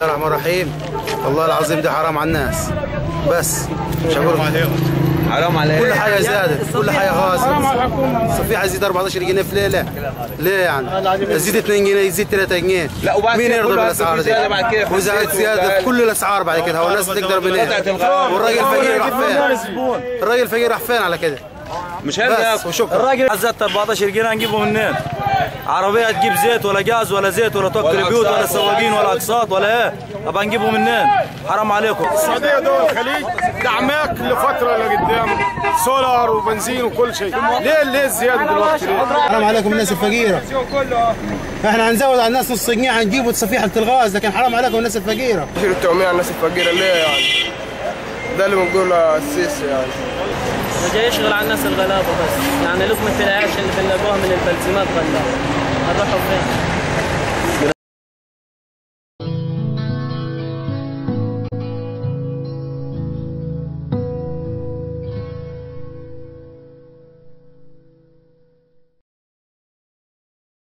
الرحمن الرحيم والله العظيم ده حرام على الناس بس مش هقول حرام عليك كل حاجه زادت كل حاجه غاصت الصفيحه يزيد 14 جنيه في ليله ليه يعني يزيد 2 جنيه يزيد 3 جنيه لا، وبعد مين كده يرضى كل واحد بالاسعار في دي زيادة بعد كده في وزاد الزيت زياده والغاز. في كل الاسعار بعد كده هو الناس تقدر منين قطعة الغاز. والراجل الفقير راح فين الراجل الفقير راح فين على كده مش بس هيرجع وشكرا الراجل زاد 14 جنيه هنجيبه منين؟ عربية تجيب زيت ولا جاز ولا زيت ولا توكل ولا بيوت ولا أقساط سواقين ولا اقساط ولا ايه؟ طب هنجيبه منين؟ حرام عليكم السعوديه دول الخليج دعماك لفتره لقدام سولار وبنزين وكل شيء ليه ليه الزياده دلوقتي ليه؟ حرام عليكم الناس الفقيره احنا هنزود على الناس نص جنيه هنجيبوا صفيحه الغاز لكن حرام عليكم الناس الفقيره تشيل التومية على الناس الفقيره ليه يعني؟ ده اللي بنقوله السيسي يعني وجاي يشغل على الناس الغلابه بس يعني لقمه العيش اللي بنلاقوها من البلسمات غلابه هنروحوا فين؟